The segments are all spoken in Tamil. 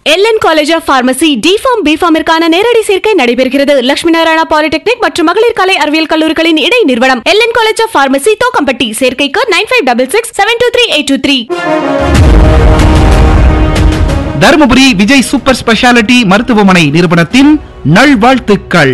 LN college of pharmacy D pharm பிஃபார்மிற்கான நேரடி சேர்க்கை நடைபெறுகிறது லட்சுமி நாராயணா பாலிடெக்னிக் மற்றும் மகளிர் கலை அறிவியல் கல்லூரிகளின் இடை நிறுவனம் LN college of pharmacy Thokkampatti சேர்க்கைக்கு nine five double six seven two three eight two three Dharmapuri Vijay super speciality மருத்துவமனை நிறுவனத்தின் நல்வாழ்த்துக்கள்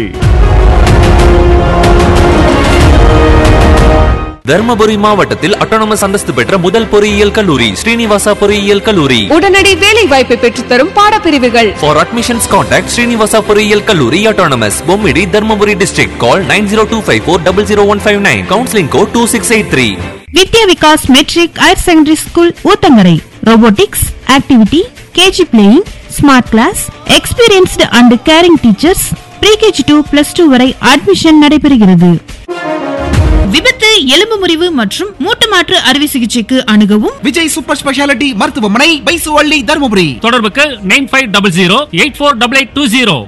தர்மபுரி மாவட்டத்தில் அட்டானமஸ் அந்தஸ்து பெற்ற முதல் பொறியியல் கல்லூரி ஸ்ரீனிவாசா பொறியியல் கல்லூரி உடனடி வேலை வாய்ப்பை பெற்றுத்தரும் பாடப்பிரிவுகள் ஃபார் அட்மிஷன்ஸ் கான்டாக்ட் ஸ்ரீனிவாசா பொறியியல் கல்லூரி autonomous Bommidi Dharmapuri district call nine zero two five four double zero one five nine counselling code two six eight three Vidya Vikas matric higher secondary school Uthangarai robotics activity KG playing smart class experienced and caring teachers pre KG to plus two வரை அட்மிஷன் நடைபெறுகிறது விபத்து எலும்பு முறிவு மற்றும் மூட்டு மாற்று அறுவை சிகிச்சைக்கு அணுகவும் விஜய் சூப்பர் ஸ்பெஷாலிட்டி மருத்துவமனை பைசுவள்ளி தருமபுரி தொடர்புக்கு nine five double zero eight four double eight two zero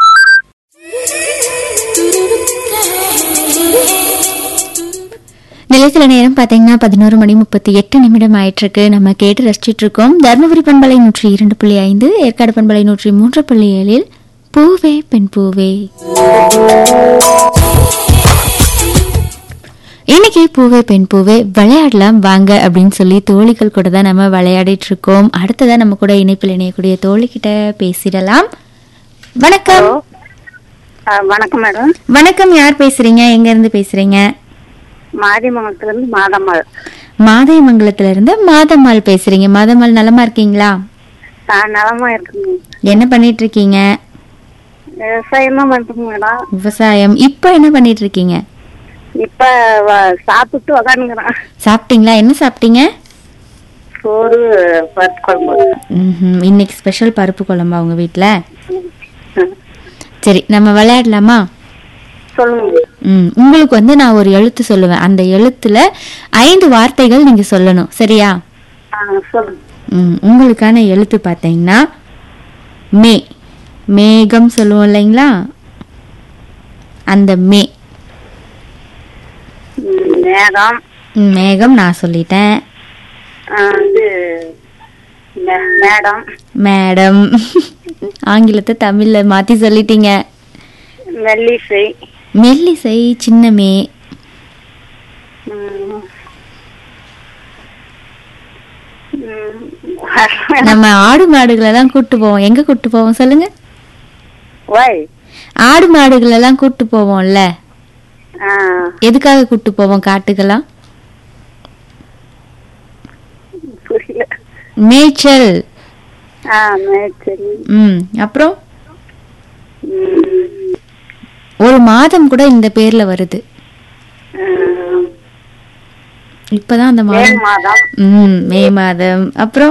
நிலையத்துல நேரம் பாத்தீங்கன்னா பதினோரு மணி முப்பத்தி எட்டு நிமிடம் ஆயிட்டிருக்கு நம்ம கேட்டு ரசிச்சிட்டு இருக்கோம் தருமபுரி பண்பலை நூற்றி இரண்டு புள்ளி ஐந்து ஏற்காடு பண்பலை நூற்றி மூன்று புள்ளி ஏழில் பூவே பெண் பூவே இன்னைக்கு பூவே பெண் பூவே விளையாடலாம் வாங்க அப்படின்னு சொல்லி தோழிகள் கூட தான் நம்ம விளையாடிட்டு இருக்கோம் அடுத்ததா நம்ம கூட இணைப்பில் இணையக்கூடிய தோழிகிட்ட பேசிடலாம் வணக்கம் ஆ, வணக்கம் மேடம் வணக்கம் யார் பேசுறீங்க எங்க இருந்து பேசுறீங்க மாரிமங்கலத்துல இருந்து மாதம்மாள் மாதைமங்கலத்துல இருந்து மாதம்மாள் பேசுறீங்க மாதம்மாள் நலமா இருக்கீங்களா நான் நலமா இருக்குங்க என்ன பண்ணிட்டு இருக்கீங்க விவசாயம் தான் பண்றோங்க மேடம் விவசாயம் இப்போ என்ன பண்ணிட்டு இருக்கீங்க இப்ப வ- சாப்பிட்டு உக்காந்துக்கிறேன் சாப்பிட்டீங்களா என்ன சாப்பிட்டீங்க சோறு பருப்பு குழம்பு ம்ஹும். இன்னைக்கு ஸ்பெஷல் பருப்பு குழம்பா உங்க வீட்ல சரி நம்ம விளையாடலாமா சொல்லுங்க ம் உங்களுக்கு வந்து நான் ஒரு எழுத்து சொல்லுவேன் அந்த எழுத்துல ஐந்து வார்த்தைகள் நீங்க சொல்லணும் சரியா ஆ, சொல்லுங்க ம் உங்களுக்கான எழுத்து பார்த்தீங்கன்னா மே மேகம் சொல்லுவோம் இல்லைங்களா அந்த மே ம், மேகம் ம், மேகம் நான் சொல்லிட்டேன் ஆ, இது மே- மேடம் மேடம் ஆங்கிலத்தை தமிழ்ல மாத்தி சொல்லிட்டீங்க மெல்லிசை மெல்லிசை சின்னமே ம். ம், நம்ம ஆடு மாடுகளை எல்லாம் கூட்டு போவோம் எங்க கூட்டு போவோம் சொல்லுங்க ஓய் ஆடு மாடுகளை எல்லாம் கூட்டு போவோம்ல ஆ, எதுக்காக கூட்டு போவோம் காட்டுக்கெல்லாம் புரியல மேய்ச்சல் ஆ மேய்ச்சல் ம் அப்புறம் ம், ஒரு மாதம் கூட இந்த பேர்ல வருது ம், இப்பதான் அந்த மே மாதம் மாதம் ம் மே மாதம் அப்புறம்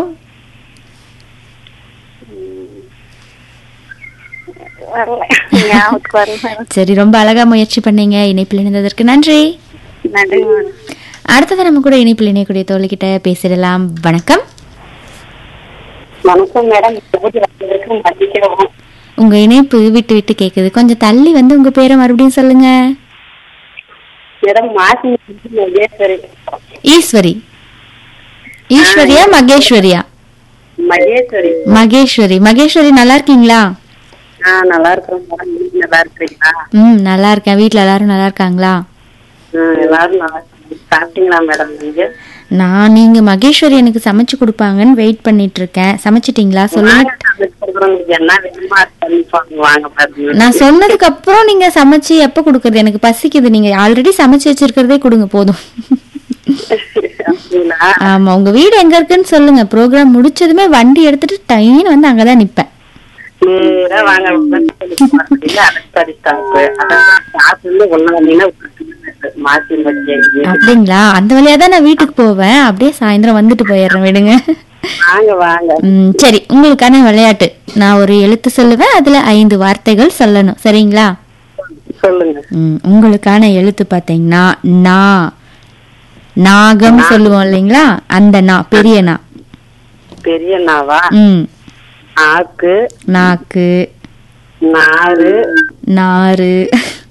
வரல ஞாபகத்துக்கு வரல சரி ரொம்ப அழகா முயற்சி பண்ணீங்க இணைப்பில் இணைந்ததற்கு நன்றி நன்றி மேடம் அடுத்தது நம்ம கூட இணைப்பில் இணையக்கூடிய தோழிக்கிட்ட பேசிடலாம் வணக்கம் வணக்கம் மேடம் மதிக்கிறோம் உங்க இணைப்பு விட்டு விட்டு கேக்குது கொஞ்சம் தள்ளி வந்து உங்க பேரை மறுபடியும் சொல்லுங்க மேடம் மாசி மகேஸ்வரி ஈஸ்வரி ஈஸ்வரியா மகேஸ்வரியா மகேஸ்வரி மகேஸ்வரி மகேஸ்வரி நல்லா இருக்கீங்களா ஆ நல்லா இருக்கிறோம் மேடம் நீங்க நல்லா இருக்கிறீங்களா ம் நல்லா இருக்கேன் வீட்ல எல்லாரும் நல்லா இருக்காங்களா ஆ, எல்லாரும் நல்லா இருக்காங்க. சாப்பிட்டீங்களா மேடம் நீங்க நான் நீங்க மகேஸ்வரி எனக்கு சமைச்சு கொடுப்பாங்கன்னு வெயிட் பண்ணிட்டு இருக்கேன் சமைச்சிட்டீங்களா சொல்லுங்க வாங்க, சமைச்சு கொடுக்குறோம். உங்களுக்கு என்ன வேணுமோ அது பண்ணிப்பாங்க வாங்க பாருங்க நான் சொன்னதுக்கு அப்புறம் நீங்க சமைச்சு எப்ப கொடுக்கறது எனக்கு பசிக்குது நீங்க ஆல்ரெடி சமைச்சு வச்சிருக்கிறதே கொடுங்க போதும் அப்படிங்களா ஆமா உங்க வீடு எங்க இருக்குன்னு சொல்லுங்க ப்ரோக்ராம் முடிச்சதுமே வண்டி எடுத்துட்டு டைன்னு வந்து அங்கதான் நிப்பேன் நேரா வாங்க அலஸ்தாரி ஸ்டாப்பு அதான் ஸ்டாப் வந்து ஒண்ணு வந்தீங்கன்னா மாசி மதியம் அப்படிங்களா அந்த வழியா தான் நான் வீட்டுக்கு போவேன் அப்படியே சாயந்தரம் வந்துட்டு போயிடுறேன் விடுங்க வாங்க வாங்க ம், சரி உங்களுக்கான விளையாட்டு நான் ஒரு எழுத்து சொல்லுவேன் அதுல ஐந்து வார்த்தைகள் சொல்லணும் சரிங்களா சொல்லுங்க ம், உங்களுக்கான எழுத்து பாத்தீங்கன்னா நா நாகம் சொல்லுவோம் இல்லைங்களா அந்த நா பெரிய நா பெரிய நாவா ம் ஆக்கு நாக்கு நாறு நாறு